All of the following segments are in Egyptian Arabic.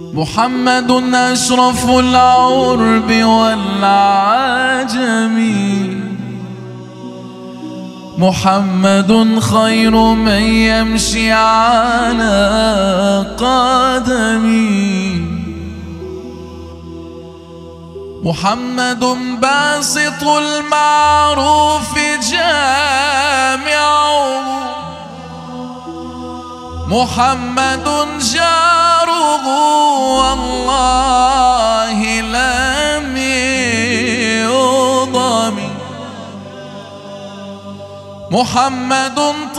محمد أشرف العرب والعجم محمد خير من يمشي على قدمي محمد باسط المعروف جامعه محمد جاره والله لم يضم محمد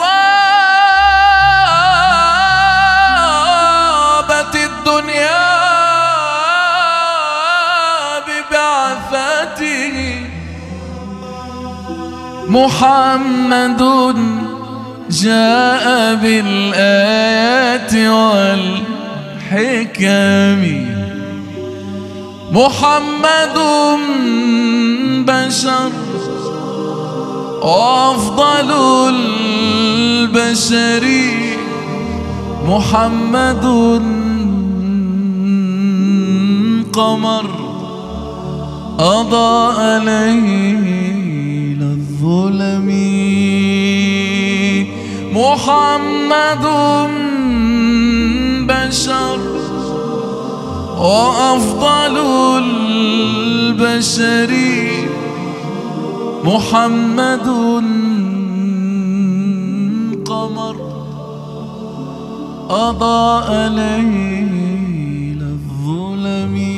طابت الدنيا ببعثته محمد جاء بالآيات والحكم محمد بشر وأفضل البشر محمد قمر أضاء ليل الظلم محمد بشر وأفضل البشر محمد قمر أضاء ليل الظلم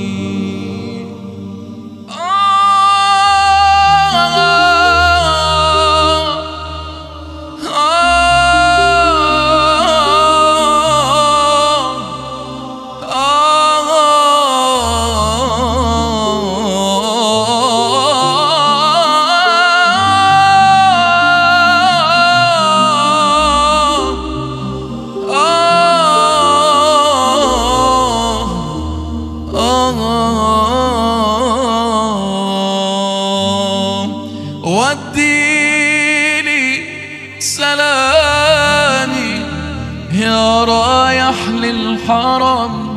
ودي لي سلامي يا رايح للحرم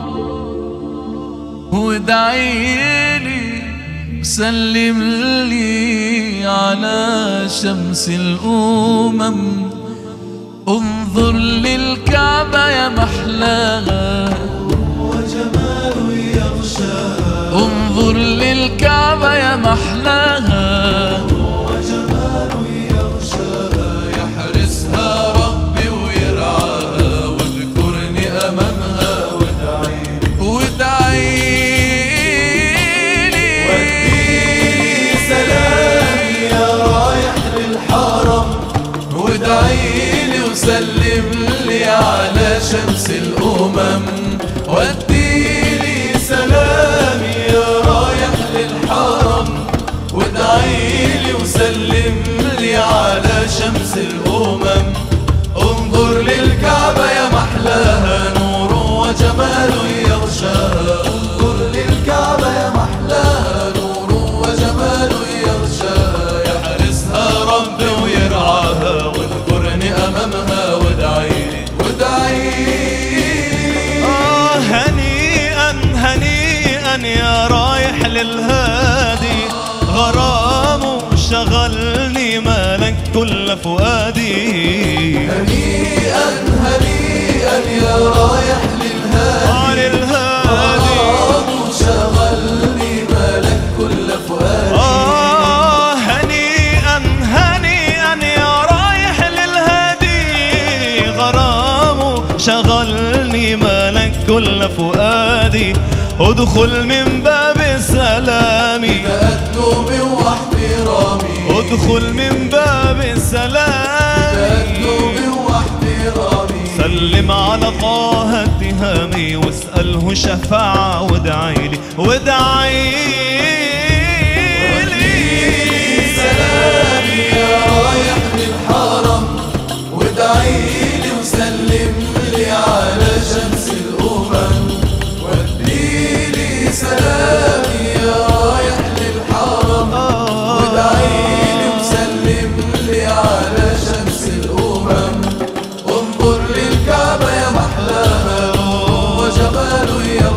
وادعي لي سلم لي على شمس الأمم انظر للكعبة يا محلاها وجمال يغشى انظر للكعبة يا محلاها وجمال يغشى يحرسها ربي ويرعاها واذكرني أمامها وادعي لي وديني سلامي يا رايح للحرم وادعي لي وسلم لي على شمس الأمم ودي سلامي يا رايح للحرم وادعي لي وسلم لي على شمس الأمم انظر للكعبة يا محلاها نور وجمال يغشاها انظر للكعبة يا محلاها نور وجمال يغشاها يحرسها ربي ويرعاها واذكرني أمامها وادعي لي وادعي لي آه هنيئا هنيئا يا رايح للهادي غرامه شغلني مالك كل فؤادي هنيئا هنيئا يا رايح للهادي آه للهادي غرام شغلني مالك كل فؤادي آه هنيئا هنيئا يا رايح للهادي غرامه شغلني مالك كل فؤادي ادخل من باب سلامي تأدبي واحترامي ادخل من باب سلامي تأدبي واحترامي سلم على طه اتهامي واسأله شفاعة وادعي لي وادعي لي سلامي يا رايح للحرم وادعي لي وسلم لي على شمس الأمم ودي لي سلامي يا رايح للحرم وادعي لي وسلم لي على شمس الأمم انظر للكعبة يا محلاها وجمال يا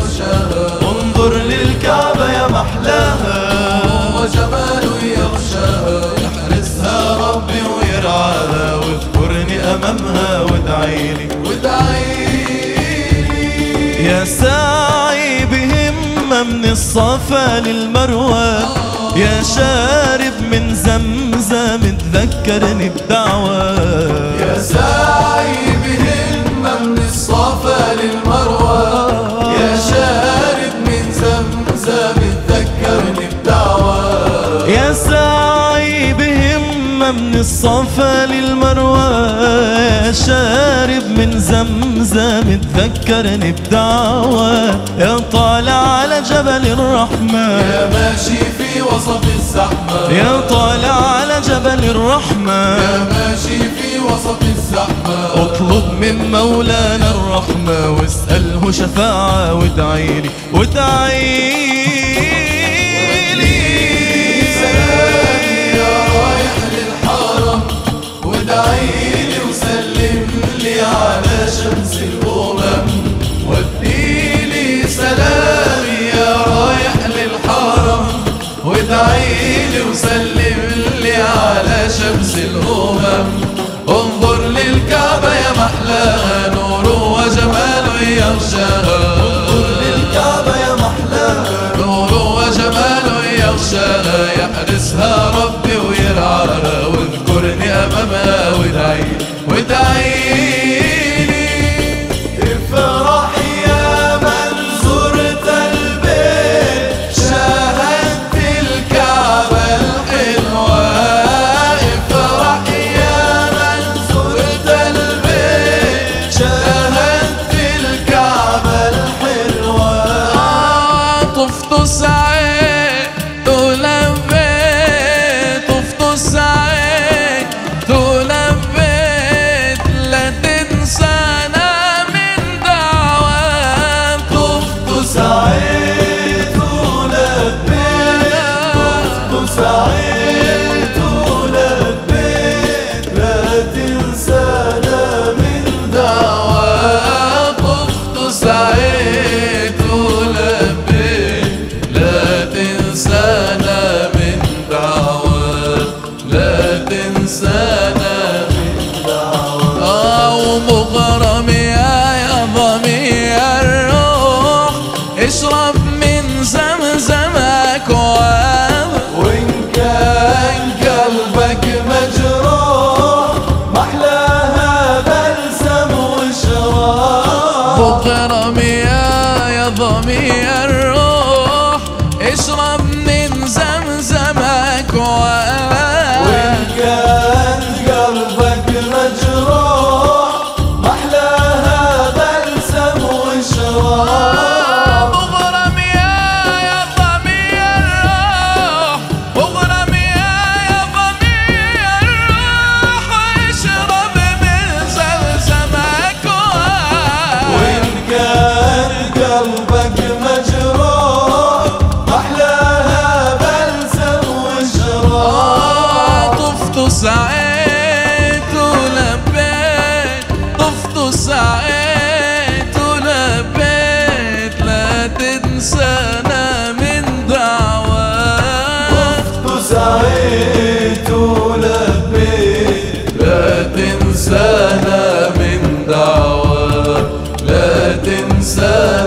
وادعيلي يا ساعي بهمة من الصفا للمروة يا شارب من زمزم تذكرني بدعوة يا ساعي بهمة من الصفا للمروة يا شارب من زمزم تذكرني بدعوة يا ساعي بهمة من الصفا للمروة يا شارب من زمزم تذكرني بدعوة يا طالع على جبل الرحمة يا ماشي في وسط الزحمة يا طالع على جبل الرحمة يا ماشي في وسط الزحمة اطلب من مولانا الرحمة واسأله شفاعة وادعيلي وادعيلي سلامي يا رايح للحرم وادعيلي وسلم لي على شمس الأمم وديلي سلامي يا رايح للحرم وادعيلي وسلم لي على شمس الأمم انظر للكعبة يا محلاها نور وجمال يغشاها انظر للكعبة يا محلاها نور وجمال يغشاها يحرسها ربي ويرعاها واذكرني امامها وادعي وادعيلي افرح يا من زرت البيت شاهدت الكعبة الحلوة افرح يا من زرت البيت شاهدت الكعبة الحلوة طفت سعيت ولبيت طفت سعيت ولبيت لا تنسانا من دعوات طفت سعيت ولبيت طفت سعيت ولبيت لا تنسانا من دعوات طفت سعيت ولبيت لا تنسانا من دعوات لا تنسانا من دعوات آه ومغرم يا يا ضمي الروح اشرب من زمزمك واب وإن كان قلبك مجروح محلاها بلسم وشراب مغرم يا يا ضمي الروح اشرب من زمزمك وإن كان قلبك مجروح محلاها بلسم وشراب مغرم يا يا ضمي الروح مغرم يا يا ضمي الروح اشرب من زمزمك وإن كان قلبك مجروح محلاها بلسم وشراب طفت سعيت ولبيت طفت سعيت ولبيت لا تنسانا من دعوات طفت سعيت ولبيت لا تنسانا من دعوات لا تنسانا